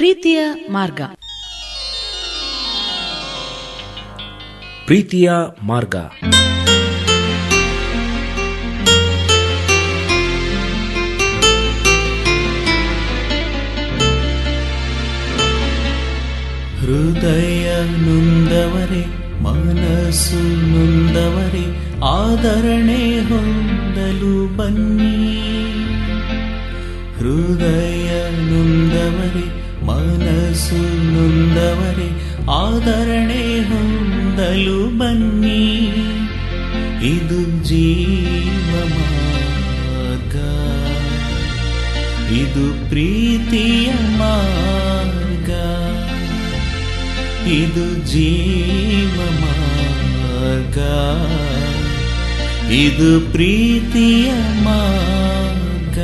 ಪ್ರೀತಿಯ ಮಾರ್ಗ ಪ್ರೀತಿಯ ಮಾರ್ಗ ಹೃದಯ ನೊಂದವರೇ ಮನಸ್ಸು ನೊಂದವರೇ ಆದರಣೆ ಹೊಂದಲು ಬನ್ನಿ ಹೃದಯ ನೊಂದವರೇ ಮನಸ್ಸು ನೊಂದವರೇ ಆದರಣೆ ಹೊಂದಲು ಬನ್ನಿ ಇದು ಜೀವ ಮಾರ್ಗ ಇದು ಪ್ರೀತಿಯ ಮಾರ್ಗ ಇದು ಜೀವ ಮಾರ್ಗ ಇದು ಪ್ರೀತಿಯ ಮಾರ್ಗ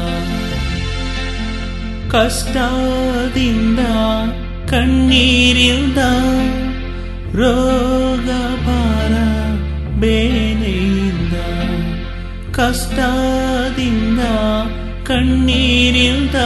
ಕಷ್ಟದಿಂದ ಕಣ್ಣೀರಿಂದ ರೋಗ ಭಾರ ಬೇನೆಯಿಂದ ಕಷ್ಟದಿಂದ ಕಣ್ಣೀರಿಂದ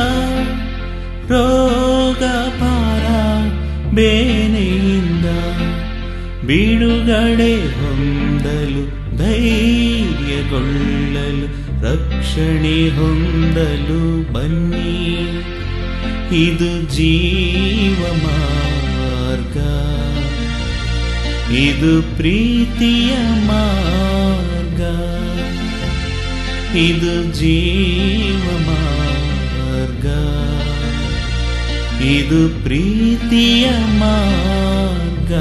ರೋಗ ಭಾರ ಬೇನೆಯಿಂದ ಬಿಡುಗಡೆ ಹೊಂದಲು ಧೈರ್ಯಗೊಳ್ಳಲು ರಕ್ಷಣೆ ಹೊಂದಲು ಬನ್ನಿ ಇದು ಜೀವ ಮಾರ್ಗ ಇದು ಪ್ರೀತಿಯ ಮಾರ್ಗ ಇದು ಜೀವ ಮಾರ್ಗ ಇದು ಪ್ರೀತಿಯ ಮಾರ್ಗ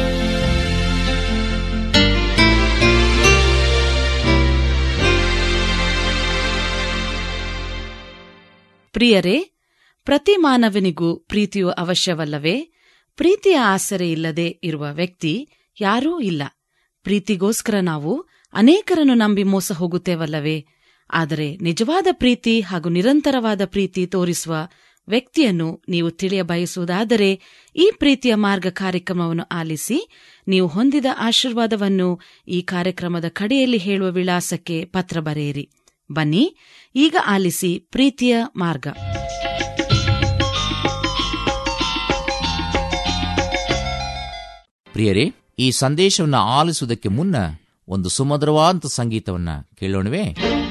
ಪ್ರಿಯರೇ ಪ್ರತಿ ಮಾನವನಿಗೂ ಪ್ರೀತಿಯು ಅವಶ್ಯವಲ್ಲವೇ ಪ್ರೀತಿಯ ಆಸರೆ ಇಲ್ಲದೆ ಇರುವ ವ್ಯಕ್ತಿ ಯಾರೂ ಇಲ್ಲ ಪ್ರೀತಿಗೋಸ್ಕರ ನಾವು ಅನೇಕರನ್ನು ನಂಬಿ ಮೋಸ ಹೋಗುತ್ತೇವಲ್ಲವೇ ಆದರೆ ನಿಜವಾದ ಪ್ರೀತಿ ಹಾಗೂ ನಿರಂತರವಾದ ಪ್ರೀತಿ ತೋರಿಸುವ ವ್ಯಕ್ತಿಯನ್ನು ನೀವು ತಿಳಿಯ ಬಯಸುವುದಾದರೆ ಈ ಪ್ರೀತಿಯ ಮಾರ್ಗ ಕಾರ್ಯಕ್ರಮವನ್ನು ಆಲಿಸಿ ನೀವು ಹೊಂದಿದ ಆಶೀರ್ವಾದವನ್ನು ಈ ಕಾರ್ಯಕ್ರಮದ ಕಡೆಯಲ್ಲಿ ಹೇಳುವ ವಿಳಾಸಕ್ಕೆ ಪತ್ರ ಬರೆಯಿರಿ ಬನ್ನಿ ಈಗ ಆಲಿಸಿ ಪ್ರೀತಿಯ ಮಾರ್ಗ ಪ್ರಿಯರೇ ಈ ಸಂದೇಶವನ್ನು ಆಲಿಸುವುದಕ್ಕೆ ಮುನ್ನ ಒಂದು ಸುಮಧುರವಾದ ಸಂಗೀತವನ್ನ ಕೇಳೋಣವೇ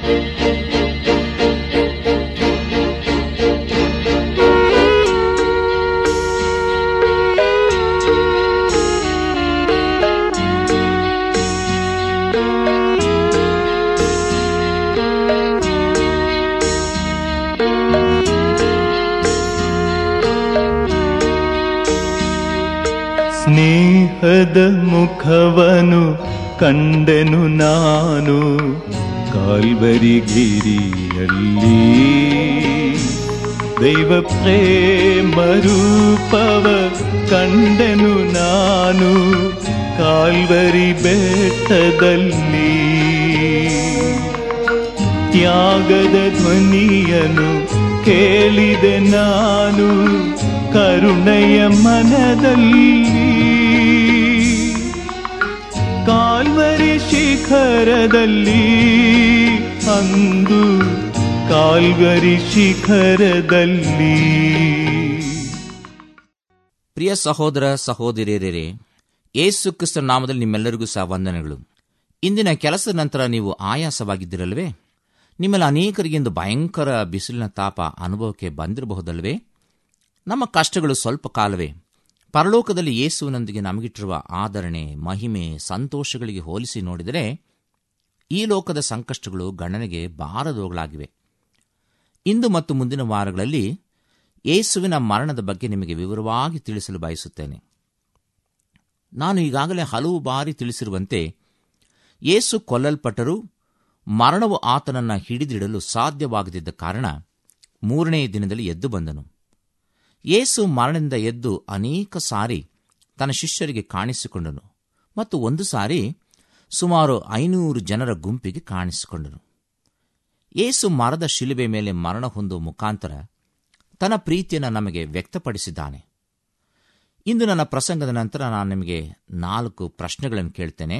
ಸ್ನೇಹದ ಮುಖವನು ಕಂಡೆನು ನಾನು ಕಾಲ್ವರಿಗಿರಿಯಲ್ಲಿ ದೈವ ಪ್ರೇಮ ರೂಪವ ಕಂಡೆನು ನಾನು ಕಾಲ್ವರಿ ಬೆಟ್ಟದಲ್ಲಿ ತ್ಯಾಗದ ಧ್ವನಿಯನು ಕೇಳಿದೆ ನಾನು ಕರುಣೆಯ ಮನದಲ್ಲಿ ಕಾಲ್ವರಿ ಶಿಖರದಲ್ಲಿ ಅಂದು ಕಾಲ್ವರಿ ಶಿಖರದಲ್ಲಿ ಪ್ರಿಯ ಸಹೋದರ ಸಹೋದರಿಯರೇ ಏಸು ಕ್ರಿಸ್ತ ನಾಮದಲ್ಲಿ ನಿಮ್ಮೆಲ್ಲರಿಗೂ ಸಹ ವಂದನೆಗಳು ಇಂದಿನ ಕೆಲಸದ ನಂತರ ನೀವು ಆಯಾಸವಾಗಿದ್ದಿರಲ್ವೇ ನಿಮ್ಮಲ್ಲಿ ಅನೇಕರಿಗಿಂದು ಭಯಂಕರ ಬಿಸಿಲಿನ ತಾಪ ಅನುಭವಕ್ಕೆ ಬಂದಿರಬಹುದಲ್ವೇ ನಮ್ಮ ಕಷ್ಟಗಳು ಸ್ವಲ್ಪ ಕಾಲವೇ ಪರಲೋಕದಲ್ಲಿ ಯೇಸುವಿನೊಂದಿಗೆ ನಮಗಿಟ್ಟಿರುವ ಆದರಣೆ ಮಹಿಮೆ ಸಂತೋಷಗಳಿಗೆ ಹೋಲಿಸಿ ನೋಡಿದರೆ ಈ ಲೋಕದ ಸಂಕಷ್ಟಗಳು ಗಣನೆಗೆ ಬಾರದವುಗಳಾಗಿವೆ ಇಂದು ಮತ್ತು ಮುಂದಿನ ವಾರಗಳಲ್ಲಿ ಯೇಸುವಿನ ಮರಣದ ಬಗ್ಗೆ ನಿಮಗೆ ವಿವರವಾಗಿ ತಿಳಿಸಲು ಬಯಸುತ್ತೇನೆ ನಾನು ಈಗಾಗಲೇ ಹಲವು ಬಾರಿ ತಿಳಿಸಿರುವಂತೆ ಯೇಸು ಕೊಲ್ಲಲ್ಪಟ್ಟರೂ ಮರಣವು ಆತನನ್ನು ಹಿಡಿದಿಡಲು ಸಾಧ್ಯವಾಗದಿದ್ದ ಕಾರಣ ಮೂರನೇ ದಿನದಲ್ಲಿ ಎದ್ದು ಬಂದನು ಯೇಸು ಮರಣದಿಂದ ಎದ್ದು ಅನೇಕ ಸಾರಿ ತನ್ನ ಶಿಷ್ಯರಿಗೆ ಕಾಣಿಸಿಕೊಂಡನು ಮತ್ತು ಒಂದು ಸಾರಿ ಸುಮಾರು ಐನೂರು ಜನರ ಗುಂಪಿಗೆ ಕಾಣಿಸಿಕೊಂಡನು ಯೇಸು ಮರದ ಶಿಲುಬೆ ಮೇಲೆ ಮರಣ ಹೊಂದುವ ಮುಖಾಂತರ ತನ್ನ ಪ್ರೀತಿಯನ್ನು ನಮಗೆ ವ್ಯಕ್ತಪಡಿಸಿದ್ದಾನೆ ಇಂದು ನನ್ನ ಪ್ರಸಂಗದ ನಂತರ ನಾನು ನಿಮಗೆ ನಾಲ್ಕು ಪ್ರಶ್ನೆಗಳನ್ನು ಕೇಳ್ತೇನೆ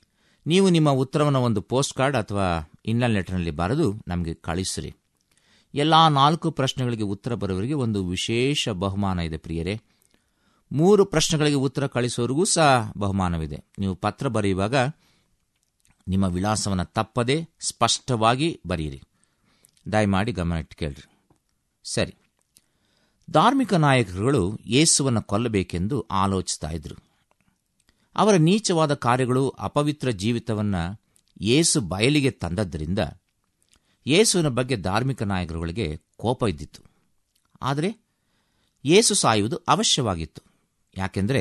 ನೀವು ನಿಮ್ಮ ಉತ್ತರವನ್ನು ಒಂದು ಪೋಸ್ಟ್ ಕಾರ್ಡ್ ಅಥವಾ ಇನ್ಲೈನ್ ಲೆಟರ್ನಲ್ಲಿ ಬರೆದು ನಮಗೆ ಕಳಿಸಿರಿ ಎಲ್ಲ ನಾಲ್ಕು ಪ್ರಶ್ನೆಗಳಿಗೆ ಉತ್ತರ ಬರುವವರಿಗೆ ಒಂದು ವಿಶೇಷ ಬಹುಮಾನ ಇದೆ ಪ್ರಿಯರೇ ಮೂರು ಪ್ರಶ್ನೆಗಳಿಗೆ ಉತ್ತರ ಕಳಿಸುವವರಿಗೂ ಸಹ ಬಹುಮಾನವಿದೆ ನೀವು ಪತ್ರ ಬರೆಯುವಾಗ ನಿಮ್ಮ ವಿಳಾಸವನ್ನು ತಪ್ಪದೆ ಸ್ಪಷ್ಟವಾಗಿ ಬರೆಯಿರಿ ದಯಮಾಡಿ ಗಮನಿಟ್ಟು ಕೇಳ್ರಿ ಸರಿ ಧಾರ್ಮಿಕ ನಾಯಕರುಗಳು ಯೇಸುವನ್ನು ಕೊಲ್ಲಬೇಕೆಂದು ಆಲೋಚಿಸ್ತಾ ಇದ್ರು ಅವರ ನೀಚವಾದ ಕಾರ್ಯಗಳು ಅಪವಿತ್ರ ಜೀವಿತವನ್ನು ಯೇಸು ಬಯಲಿಗೆ ತಂದದ್ದರಿಂದ ಯೇಸುವಿನ ಬಗ್ಗೆ ಧಾರ್ಮಿಕ ನಾಯಕರುಗಳಿಗೆ ಕೋಪ ಇದ್ದಿತ್ತು ಆದರೆ ಯೇಸು ಸಾಯುವುದು ಅವಶ್ಯವಾಗಿತ್ತು ಯಾಕೆಂದರೆ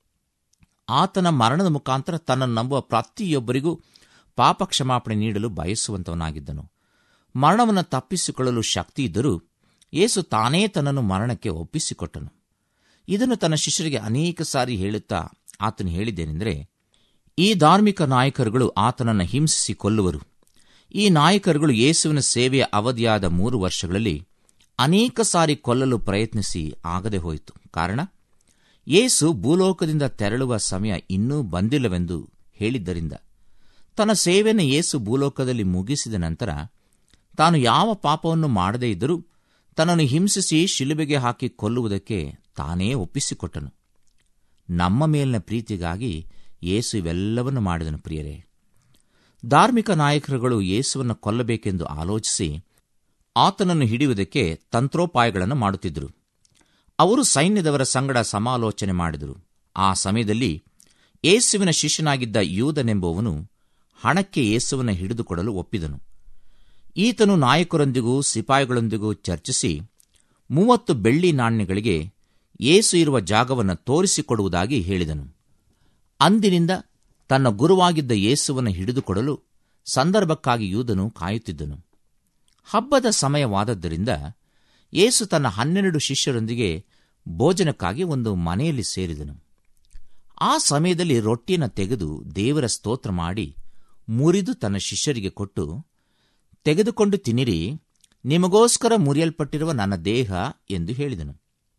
ಆತನ ಮರಣದ ಮುಖಾಂತರ ತನ್ನನ್ನು ನಂಬುವ ಪ್ರತಿಯೊಬ್ಬರಿಗೂ ಪಾಪ ಕ್ಷಮಾಪಣೆ ನೀಡಲು ಬಯಸುವಂತವನಾಗಿದ್ದನು ಮರಣವನ್ನು ತಪ್ಪಿಸಿಕೊಳ್ಳಲು ಶಕ್ತಿ ಇದ್ದರೂ ಯೇಸು ತಾನೇ ತನ್ನನ್ನು ಮರಣಕ್ಕೆ ಒಪ್ಪಿಸಿಕೊಟ್ಟನು ಇದನ್ನು ತನ್ನ ಶಿಷ್ಯರಿಗೆ ಅನೇಕ ಸಾರಿ ಹೇಳುತ್ತಾ ಆತನು ಹೇಳಿದ್ದೇನೆಂದರೆ ಈ ಧಾರ್ಮಿಕ ನಾಯಕರುಗಳು ಆತನನ್ನು ಹಿಂಸಿಸಿ ಕೊಲ್ಲುವರು ಈ ನಾಯಕರುಗಳು ಯೇಸುವಿನ ಸೇವೆಯ ಅವಧಿಯಾದ ಮೂರು ವರ್ಷಗಳಲ್ಲಿ ಅನೇಕ ಸಾರಿ ಕೊಲ್ಲಲು ಪ್ರಯತ್ನಿಸಿ ಆಗದೆ ಹೋಯಿತು ಕಾರಣ ಯೇಸು ಭೂಲೋಕದಿಂದ ತೆರಳುವ ಸಮಯ ಇನ್ನೂ ಬಂದಿಲ್ಲವೆಂದು ಹೇಳಿದ್ದರಿಂದ ತನ್ನ ಸೇವೆಯನ್ನು ಯೇಸು ಭೂಲೋಕದಲ್ಲಿ ಮುಗಿಸಿದ ನಂತರ ತಾನು ಯಾವ ಪಾಪವನ್ನು ಮಾಡದೇ ಇದ್ದರೂ ತನ್ನನ್ನು ಹಿಂಸಿಸಿ ಶಿಲುಬೆಗೆ ಹಾಕಿ ಕೊಲ್ಲುವುದಕ್ಕೆ ತಾನೇ ಒಪ್ಪಿಸಿಕೊಟ್ಟನು ನಮ್ಮ ಮೇಲಿನ ಪ್ರೀತಿಗಾಗಿ ಯೇಸು ಇವೆಲ್ಲವನ್ನು ಮಾಡಿದನು ಪ್ರಿಯರೇ ಧಾರ್ಮಿಕ ನಾಯಕರುಗಳು ಯೇಸುವನ್ನು ಕೊಲ್ಲಬೇಕೆಂದು ಆಲೋಚಿಸಿ ಆತನನ್ನು ಹಿಡಿಯುವುದಕ್ಕೆ ತಂತ್ರೋಪಾಯಗಳನ್ನು ಮಾಡುತ್ತಿದ್ದರು ಅವರು ಸೈನ್ಯದವರ ಸಂಗಡ ಸಮಾಲೋಚನೆ ಮಾಡಿದರು ಆ ಸಮಯದಲ್ಲಿ ಯೇಸುವಿನ ಶಿಷ್ಯನಾಗಿದ್ದ ಯೂದನೆಂಬುವನು ಹಣಕ್ಕೆ ಯೇಸುವನ್ನು ಹಿಡಿದುಕೊಡಲು ಒಪ್ಪಿದನು ಈತನು ನಾಯಕರೊಂದಿಗೂ ಸಿಪಾಯಿಗಳೊಂದಿಗೂ ಚರ್ಚಿಸಿ ಮೂವತ್ತು ಬೆಳ್ಳಿ ನಾಣ್ಯಗಳಿಗೆ ಯೇಸು ಇರುವ ಜಾಗವನ್ನು ತೋರಿಸಿಕೊಡುವುದಾಗಿ ಹೇಳಿದನು ಅಂದಿನಿಂದ ತನ್ನ ಗುರುವಾಗಿದ್ದ ಯೇಸುವನ್ನು ಹಿಡಿದುಕೊಡಲು ಸಂದರ್ಭಕ್ಕಾಗಿ ಯೂದನು ಕಾಯುತ್ತಿದ್ದನು ಹಬ್ಬದ ಸಮಯವಾದದ್ದರಿಂದ ಯೇಸು ತನ್ನ ಹನ್ನೆರಡು ಶಿಷ್ಯರೊಂದಿಗೆ ಭೋಜನಕ್ಕಾಗಿ ಒಂದು ಮನೆಯಲ್ಲಿ ಸೇರಿದನು ಆ ಸಮಯದಲ್ಲಿ ರೊಟ್ಟಿಯನ್ನು ತೆಗೆದು ದೇವರ ಸ್ತೋತ್ರ ಮಾಡಿ ಮುರಿದು ತನ್ನ ಶಿಷ್ಯರಿಗೆ ಕೊಟ್ಟು ತೆಗೆದುಕೊಂಡು ತಿನ್ನಿರಿ ನಿಮಗೋಸ್ಕರ ಮುರಿಯಲ್ಪಟ್ಟಿರುವ ನನ್ನ ದೇಹ ಎಂದು ಹೇಳಿದನು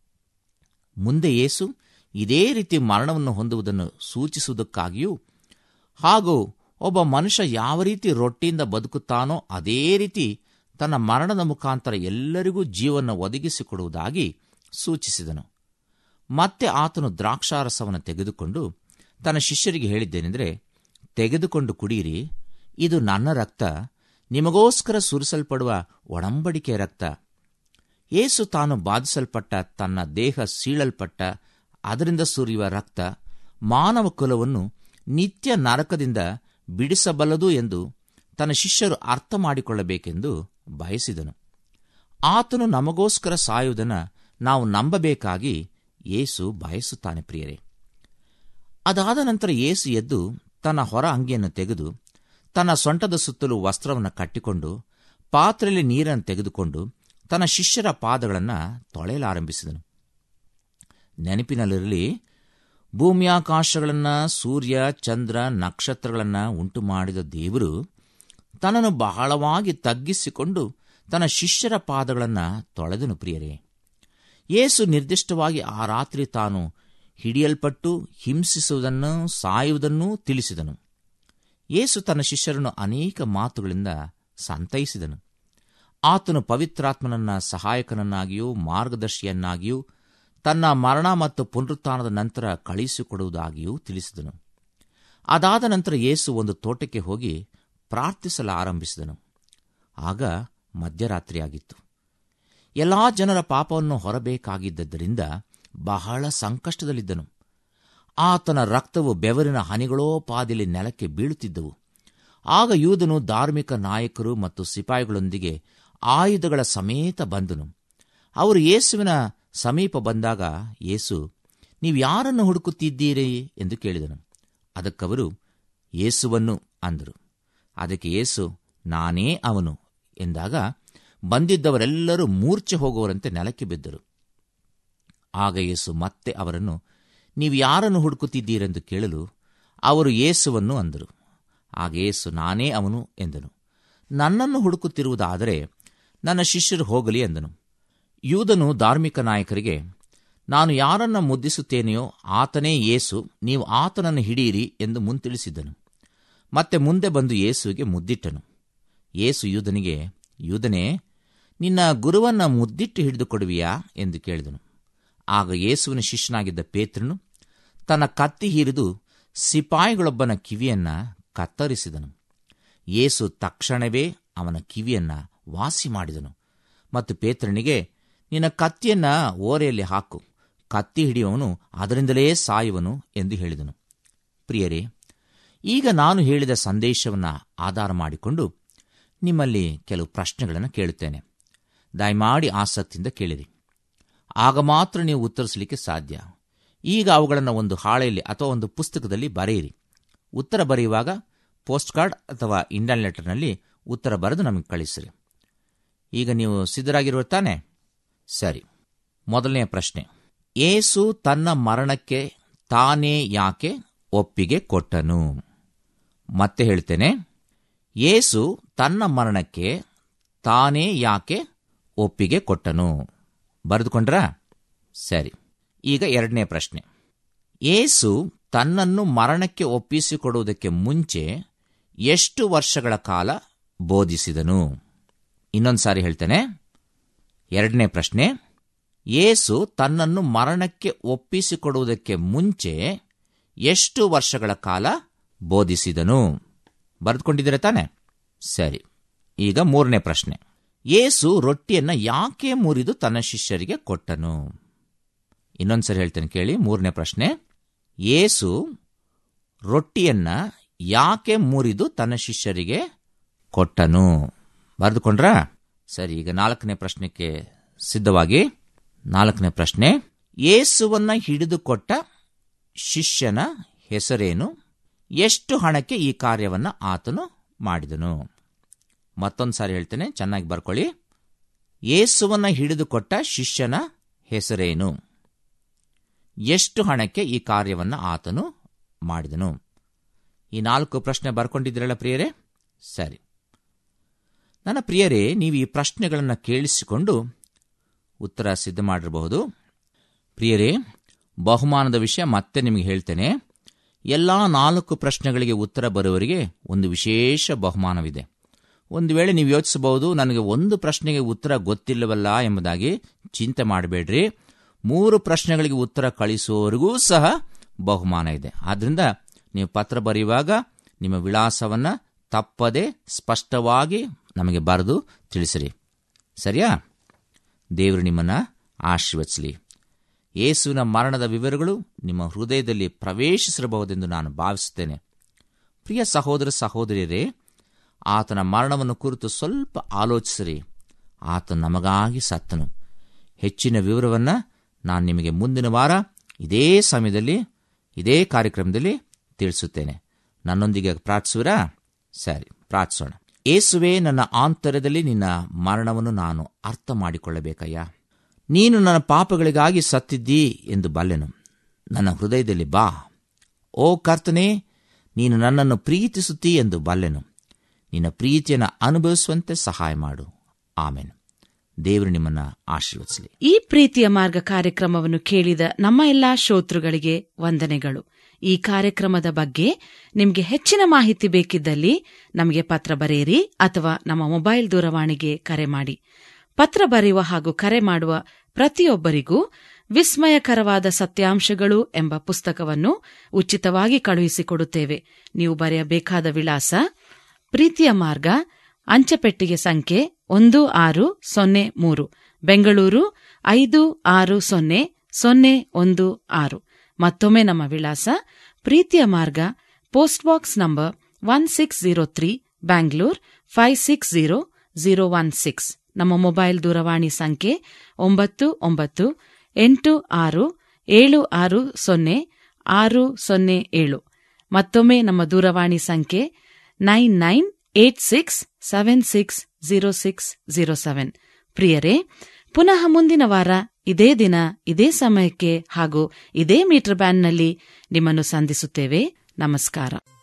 ಮುಂದೆ ಯೇಸು ಇದೇ ರೀತಿ ಮರಣವನ್ನು ಹೊಂದುವುದನ್ನು ಸೂಚಿಸುವುದಕ್ಕಾಗಿಯೂ ಹಾಗೂ ಒಬ್ಬ ಮನುಷ್ಯ ಯಾವ ರೀತಿ ರೊಟ್ಟಿಯಿಂದ ಬದುಕುತ್ತಾನೋ ಅದೇ ರೀತಿ ತನ್ನ ಮರಣದ ಮುಖಾಂತರ ಎಲ್ಲರಿಗೂ ಜೀವನ ಒದಗಿಸಿಕೊಡುವುದಾಗಿ ಸೂಚಿಸಿದನು ಮತ್ತೆ ಆತನು ದ್ರಾಕ್ಷಾರಸವನ್ನು ತೆಗೆದುಕೊಂಡು ತನ್ನ ಶಿಷ್ಯರಿಗೆ ಹೇಳಿದ್ದೇನೆಂದರೆ ತೆಗೆದುಕೊಂಡು ಕುಡಿಯಿರಿ ಇದು ನನ್ನ ರಕ್ತ ನಿಮಗೋಸ್ಕರ ಸುರಿಸಲ್ಪಡುವ ಒಡಂಬಡಿಕೆ ರಕ್ತ ಏಸು ತಾನು ಬಾಧಿಸಲ್ಪಟ್ಟ ತನ್ನ ದೇಹ ಸೀಳಲ್ಪಟ್ಟ ಅದರಿಂದ ಸುರಿಯುವ ರಕ್ತ ಮಾನವ ಕುಲವನ್ನು ನಿತ್ಯ ನರಕದಿಂದ ಬಿಡಿಸಬಲ್ಲದು ಎಂದು ತನ್ನ ಶಿಷ್ಯರು ಅರ್ಥ ಮಾಡಿಕೊಳ್ಳಬೇಕೆಂದು ಬಯಸಿದನು ಆತನು ನಮಗೋಸ್ಕರ ಸಾಯುವುದನ್ನು ನಾವು ನಂಬಬೇಕಾಗಿ ಯೇಸು ಬಯಸುತ್ತಾನೆ ಪ್ರಿಯರೇ ಅದಾದ ನಂತರ ಯೇಸು ಎದ್ದು ತನ್ನ ಹೊರ ಅಂಗಿಯನ್ನು ತೆಗೆದು ತನ್ನ ಸೊಂಟದ ಸುತ್ತಲೂ ವಸ್ತ್ರವನ್ನು ಕಟ್ಟಿಕೊಂಡು ಪಾತ್ರೆಯಲ್ಲಿ ನೀರನ್ನು ತೆಗೆದುಕೊಂಡು ತನ್ನ ಶಿಷ್ಯರ ಪಾದಗಳನ್ನು ತೊಳೆಯಲಾರಂಭಿಸಿದನು ನೆನಪಿನಲ್ಲಿರಲಿ ಭೂಮಿಯಾಕಾಶಗಳನ್ನು ಸೂರ್ಯ ಚಂದ್ರ ನಕ್ಷತ್ರಗಳನ್ನು ಉಂಟು ಮಾಡಿದ ದೇವರು ತನ್ನನ್ನು ಬಹಳವಾಗಿ ತಗ್ಗಿಸಿಕೊಂಡು ತನ್ನ ಶಿಷ್ಯರ ಪಾದಗಳನ್ನು ತೊಳೆದನು ಪ್ರಿಯರೇ ಯೇಸು ನಿರ್ದಿಷ್ಟವಾಗಿ ಆ ರಾತ್ರಿ ತಾನು ಹಿಡಿಯಲ್ಪಟ್ಟು ಹಿಂಸಿಸುವುದನ್ನು ಸಾಯುವುದನ್ನೂ ತಿಳಿಸಿದನು ಯೇಸು ತನ್ನ ಶಿಷ್ಯರನ್ನು ಅನೇಕ ಮಾತುಗಳಿಂದ ಸಂತೈಸಿದನು ಆತನು ಪವಿತ್ರಾತ್ಮನನ್ನ ಸಹಾಯಕನನ್ನಾಗಿಯೂ ಮಾರ್ಗದರ್ಶಿಯನ್ನಾಗಿಯೂ ತನ್ನ ಮರಣ ಮತ್ತು ಪುನರುತ್ಥಾನದ ನಂತರ ಕಳುಹಿಸಿಕೊಡುವುದಾಗಿಯೂ ತಿಳಿಸಿದನು ಅದಾದ ನಂತರ ಯೇಸು ಒಂದು ತೋಟಕ್ಕೆ ಹೋಗಿ ಪ್ರಾರ್ಥಿಸಲು ಆರಂಭಿಸಿದನು ಆಗ ಮಧ್ಯರಾತ್ರಿಯಾಗಿತ್ತು ಎಲ್ಲಾ ಜನರ ಪಾಪವನ್ನು ಹೊರಬೇಕಾಗಿದ್ದರಿಂದ ಬಹಳ ಸಂಕಷ್ಟದಲ್ಲಿದ್ದನು ಆತನ ರಕ್ತವು ಬೆವರಿನ ಹನಿಗಳೋ ಪಾದಿಲಿ ನೆಲಕ್ಕೆ ಬೀಳುತ್ತಿದ್ದವು ಆಗ ಯೂದನು ಧಾರ್ಮಿಕ ನಾಯಕರು ಮತ್ತು ಸಿಪಾಯಿಗಳೊಂದಿಗೆ ಆಯುಧಗಳ ಸಮೇತ ಬಂದನು ಅವರು ಯೇಸುವಿನ ಸಮೀಪ ಬಂದಾಗ ಯೇಸು ನೀವು ಯಾರನ್ನು ಹುಡುಕುತ್ತಿದ್ದೀರಿ ಎಂದು ಕೇಳಿದನು ಅದಕ್ಕವರು ಯೇಸುವನ್ನು ಅಂದರು ಅದಕ್ಕೆ ಯೇಸು ನಾನೇ ಅವನು ಎಂದಾಗ ಬಂದಿದ್ದವರೆಲ್ಲರೂ ಮೂರ್ಛೆ ಹೋಗುವರಂತೆ ನೆಲಕ್ಕೆ ಬಿದ್ದರು ಆಗ ಯೇಸು ಮತ್ತೆ ಅವರನ್ನು ನೀವು ಯಾರನ್ನು ಹುಡುಕುತ್ತಿದ್ದೀರೆಂದು ಕೇಳಲು ಅವರು ಯೇಸುವನ್ನು ಅಂದರು ಆಗ ಯೇಸು ನಾನೇ ಅವನು ಎಂದನು ನನ್ನನ್ನು ಹುಡುಕುತ್ತಿರುವುದಾದರೆ ನನ್ನ ಶಿಷ್ಯರು ಹೋಗಲಿ ಎಂದನು ಯೂದನು ಧಾರ್ಮಿಕ ನಾಯಕರಿಗೆ ನಾನು ಯಾರನ್ನ ಮುದ್ದಿಸುತ್ತೇನೆಯೋ ಆತನೇ ಯೇಸು ನೀವು ಆತನನ್ನು ಹಿಡಿಯಿರಿ ಎಂದು ಮುಂತಿಳಿಸಿದ್ದನು ಮತ್ತೆ ಮುಂದೆ ಬಂದು ಯೇಸುವಿಗೆ ಮುದ್ದಿಟ್ಟನು ಯೇಸು ಯೂದನಿಗೆ ಯೂದನೇ ನಿನ್ನ ಗುರುವನ್ನ ಮುದ್ದಿಟ್ಟು ಹಿಡಿದು ಕೊಡುವಿಯಾ ಎಂದು ಕೇಳಿದನು ಆಗ ಯೇಸುವಿನ ಶಿಷ್ಯನಾಗಿದ್ದ ಪೇತ್ರನು ತನ್ನ ಕತ್ತಿ ಹಿರಿದು ಸಿಪಾಯಿಗಳೊಬ್ಬನ ಕಿವಿಯನ್ನ ಕತ್ತರಿಸಿದನು ಯೇಸು ತಕ್ಷಣವೇ ಅವನ ಕಿವಿಯನ್ನ ವಾಸಿ ಮಾಡಿದನು ಮತ್ತು ಪೇತ್ರನಿಗೆ ನಿನ್ನ ಕತ್ತಿಯನ್ನ ಓರೆಯಲ್ಲಿ ಹಾಕು ಕತ್ತಿ ಹಿಡಿಯುವವನು ಅದರಿಂದಲೇ ಸಾಯುವನು ಎಂದು ಹೇಳಿದನು ಪ್ರಿಯರೇ ಈಗ ನಾನು ಹೇಳಿದ ಸಂದೇಶವನ್ನು ಆಧಾರ ಮಾಡಿಕೊಂಡು ನಿಮ್ಮಲ್ಲಿ ಕೆಲವು ಪ್ರಶ್ನೆಗಳನ್ನು ಕೇಳುತ್ತೇನೆ ದಯಮಾಡಿ ಆಸಕ್ತಿಯಿಂದ ಕೇಳಿರಿ ಆಗ ಮಾತ್ರ ನೀವು ಉತ್ತರಿಸಲಿಕ್ಕೆ ಸಾಧ್ಯ ಈಗ ಅವುಗಳನ್ನು ಒಂದು ಹಾಳೆಯಲ್ಲಿ ಅಥವಾ ಒಂದು ಪುಸ್ತಕದಲ್ಲಿ ಬರೆಯಿರಿ ಉತ್ತರ ಬರೆಯುವಾಗ ಪೋಸ್ಟ್ ಕಾರ್ಡ್ ಅಥವಾ ಇಂಡಿಯನ್ ಲೆಟರ್ನಲ್ಲಿ ಉತ್ತರ ಬರೆದು ನಮಗೆ ಕಳಿಸಿರಿ ಈಗ ನೀವು ಸಿದ್ಧರಾಗಿರುವ ತಾನೆ ಸರಿ ಮೊದಲನೆಯ ಪ್ರಶ್ನೆ ಏಸು ತನ್ನ ಮರಣಕ್ಕೆ ತಾನೇ ಯಾಕೆ ಒಪ್ಪಿಗೆ ಕೊಟ್ಟನು ಮತ್ತೆ ಹೇಳ್ತೇನೆ ಏಸು ತನ್ನ ಮರಣಕ್ಕೆ ತಾನೇ ಯಾಕೆ ಒಪ್ಪಿಗೆ ಕೊಟ್ಟನು ಬರೆದುಕೊಂಡ್ರ ಸರಿ ಈಗ ಎರಡನೇ ಪ್ರಶ್ನೆ ಏಸು ತನ್ನನ್ನು ಮರಣಕ್ಕೆ ಒಪ್ಪಿಸಿಕೊಡುವುದಕ್ಕೆ ಮುಂಚೆ ಎಷ್ಟು ವರ್ಷಗಳ ಕಾಲ ಬೋಧಿಸಿದನು ಇನ್ನೊಂದು ಸಾರಿ ಹೇಳ್ತೇನೆ ಎರಡನೇ ಪ್ರಶ್ನೆ ಏಸು ತನ್ನನ್ನು ಮರಣಕ್ಕೆ ಒಪ್ಪಿಸಿಕೊಡುವುದಕ್ಕೆ ಮುಂಚೆ ಎಷ್ಟು ವರ್ಷಗಳ ಕಾಲ ಬೋಧಿಸಿದನು ಬರೆದುಕೊಂಡಿದ್ದೀರ ತಾನೆ ಸರಿ ಈಗ ಮೂರನೇ ಪ್ರಶ್ನೆ ಏಸು ರೊಟ್ಟಿಯನ್ನ ಯಾಕೆ ಮುರಿದು ತನ್ನ ಶಿಷ್ಯರಿಗೆ ಕೊಟ್ಟನು ಇನ್ನೊಂದ್ಸರಿ ಹೇಳ್ತೇನೆ ಕೇಳಿ ಮೂರನೇ ಪ್ರಶ್ನೆ ಏಸು ರೊಟ್ಟಿಯನ್ನ ಯಾಕೆ ಮುರಿದು ತನ್ನ ಶಿಷ್ಯರಿಗೆ ಕೊಟ್ಟನು ಬರೆದುಕೊಂಡ್ರ ಸರಿ ಈಗ ನಾಲ್ಕನೇ ಪ್ರಶ್ನೆಗೆ ಸಿದ್ಧವಾಗಿ ನಾಲ್ಕನೇ ಪ್ರಶ್ನೆ ಏಸುವನ್ನ ಹಿಡಿದುಕೊಟ್ಟ ಶಿಷ್ಯನ ಹೆಸರೇನು ಎಷ್ಟು ಹಣಕ್ಕೆ ಈ ಕಾರ್ಯವನ್ನ ಆತನು ಮಾಡಿದನು ಮತ್ತೊಂದು ಸಾರಿ ಹೇಳ್ತೇನೆ ಚೆನ್ನಾಗಿ ಬರ್ಕೊಳ್ಳಿ ಏಸುವನ್ನ ಹಿಡಿದುಕೊಟ್ಟ ಶಿಷ್ಯನ ಹೆಸರೇನು ಎಷ್ಟು ಹಣಕ್ಕೆ ಈ ಕಾರ್ಯವನ್ನ ಆತನು ಮಾಡಿದನು ಈ ನಾಲ್ಕು ಪ್ರಶ್ನೆ ಬರ್ಕೊಂಡಿದ್ದೀರಲ್ಲ ಪ್ರಿಯರೇ ಸರಿ ನನ್ನ ಪ್ರಿಯರೇ ನೀವು ಈ ಪ್ರಶ್ನೆಗಳನ್ನು ಕೇಳಿಸಿಕೊಂಡು ಉತ್ತರ ಸಿದ್ಧ ಮಾಡಿರಬಹುದು ಪ್ರಿಯರೇ ಬಹುಮಾನದ ವಿಷಯ ಮತ್ತೆ ನಿಮಗೆ ಹೇಳ್ತೇನೆ ಎಲ್ಲ ನಾಲ್ಕು ಪ್ರಶ್ನೆಗಳಿಗೆ ಉತ್ತರ ಬರುವವರಿಗೆ ಒಂದು ವಿಶೇಷ ಬಹುಮಾನವಿದೆ ಒಂದು ವೇಳೆ ನೀವು ಯೋಚಿಸಬಹುದು ನನಗೆ ಒಂದು ಪ್ರಶ್ನೆಗೆ ಉತ್ತರ ಗೊತ್ತಿಲ್ಲವಲ್ಲ ಎಂಬುದಾಗಿ ಚಿಂತೆ ಮಾಡಬೇಡ್ರಿ ಮೂರು ಪ್ರಶ್ನೆಗಳಿಗೆ ಉತ್ತರ ಕಳಿಸುವವರಿಗೂ ಸಹ ಬಹುಮಾನ ಇದೆ ಆದ್ರಿಂದ ನೀವು ಪತ್ರ ಬರೆಯುವಾಗ ನಿಮ್ಮ ವಿಳಾಸವನ್ನ ತಪ್ಪದೆ ಸ್ಪಷ್ಟವಾಗಿ ನಮಗೆ ಬರೆದು ತಿಳಿಸಿರಿ ಸರಿಯಾ ದೇವರು ನಿಮ್ಮನ್ನ ಆಶೀರ್ವದಿಸಲಿ ಯೇಸುವಿನ ಮರಣದ ವಿವರಗಳು ನಿಮ್ಮ ಹೃದಯದಲ್ಲಿ ಪ್ರವೇಶಿಸಿರಬಹುದೆಂದು ನಾನು ಭಾವಿಸುತ್ತೇನೆ ಪ್ರಿಯ ಸಹೋದರ ಸಹೋದರಿಯರೇ ಆತನ ಮರಣವನ್ನು ಕುರಿತು ಸ್ವಲ್ಪ ಆಲೋಚಿಸಿರಿ ಆತ ನಮಗಾಗಿ ಸತ್ತನು ಹೆಚ್ಚಿನ ವಿವರವನ್ನು ನಾನು ನಿಮಗೆ ಮುಂದಿನ ವಾರ ಇದೇ ಸಮಯದಲ್ಲಿ ಇದೇ ಕಾರ್ಯಕ್ರಮದಲ್ಲಿ ತಿಳಿಸುತ್ತೇನೆ ನನ್ನೊಂದಿಗೆ ಪ್ರಾರ್ಥಿಸುವಿರಾ ಸರಿ ಪ್ರಾರ್ಥಿಸೋಣ ಏಸುವೆ ನನ್ನ ಆಂತರ್ಯದಲ್ಲಿ ನಿನ್ನ ಮರಣವನ್ನು ನಾನು ಅರ್ಥ ಮಾಡಿಕೊಳ್ಳಬೇಕಯ್ಯ ನೀನು ನನ್ನ ಪಾಪಗಳಿಗಾಗಿ ಸತ್ತಿದ್ದೀ ಎಂದು ಬಲ್ಲೆನು ನನ್ನ ಹೃದಯದಲ್ಲಿ ಬಾ ಓ ಕರ್ತನೇ ನೀನು ನನ್ನನ್ನು ಪ್ರೀತಿಸುತ್ತೀ ಎಂದು ಬಲ್ಲೆನು ನಿನ್ನ ಪ್ರೀತಿಯನ್ನು ಅನುಭವಿಸುವಂತೆ ಸಹಾಯ ಮಾಡು ಆಮೇನು ದೇವರು ನಿಮ್ಮನ್ನ ಆಶೀರ್ವದಿಸಲಿ ಈ ಪ್ರೀತಿಯ ಮಾರ್ಗ ಕಾರ್ಯಕ್ರಮವನ್ನು ಕೇಳಿದ ನಮ್ಮ ಎಲ್ಲಾ ಶ್ರೋತೃಗಳಿಗೆ ವಂದನೆಗಳು ಈ ಕಾರ್ಯಕ್ರಮದ ಬಗ್ಗೆ ನಿಮಗೆ ಹೆಚ್ಚಿನ ಮಾಹಿತಿ ಬೇಕಿದ್ದಲ್ಲಿ ನಮಗೆ ಪತ್ರ ಬರೆಯಿರಿ ಅಥವಾ ನಮ್ಮ ಮೊಬೈಲ್ ದೂರವಾಣಿಗೆ ಕರೆ ಮಾಡಿ ಪತ್ರ ಬರೆಯುವ ಹಾಗೂ ಕರೆ ಮಾಡುವ ಪ್ರತಿಯೊಬ್ಬರಿಗೂ ವಿಸ್ಮಯಕರವಾದ ಸತ್ಯಾಂಶಗಳು ಎಂಬ ಪುಸ್ತಕವನ್ನು ಉಚಿತವಾಗಿ ಕಳುಹಿಸಿಕೊಡುತ್ತೇವೆ ನೀವು ಬರೆಯಬೇಕಾದ ವಿಳಾಸ ಪ್ರೀತಿಯ ಮಾರ್ಗ ಅಂಚೆಪೆಟ್ಟಿಗೆ ಸಂಖ್ಯೆ ಒಂದು ಆರು ಸೊನ್ನೆ ಮೂರು ಬೆಂಗಳೂರು ಐದು ಆರು ಸೊನ್ನೆ ಸೊನ್ನೆ ಒಂದು ಆರು ಮತ್ತೊಮ್ಮೆ ನಮ್ಮ ವಿಳಾಸ ಪ್ರೀತಿಯ ಮಾರ್ಗ post box number one six zero three Bangalore five six zero zero one six ನಮ್ಮ ಮೊಬೈಲ್ ದೂರವಾಣಿ ಸಂಖ್ಯೆ ಒಂಬತ್ತು ಒಂಬತ್ತು ಎಂಟು ಆರು ಏಳು ಆರು ಸೊನ್ನೆ ಆರು ಸೊನ್ನೆ ಏಳು ಮತ್ತೊಮ್ಮೆ ನಮ್ಮ ದೂರವಾಣಿ ಸಂಖ್ಯೆ nine nine eight six seven six zero six zero seven ಪ್ರಿಯರೇ ಪುನಃ ಮುಂದಿನ ವಾರ ಇದೇ ದಿನ ಇದೇ ಸಮಯಕ್ಕೆ ಹಾಗೂ ಇದೇ ಮೀಟರ್ ಬ್ಯಾಂಡ್ನಲ್ಲಿ ನಿಮ್ಮನ್ನು ಸಂಧಿಸುತ್ತೇವೆ ನಮಸ್ಕಾರ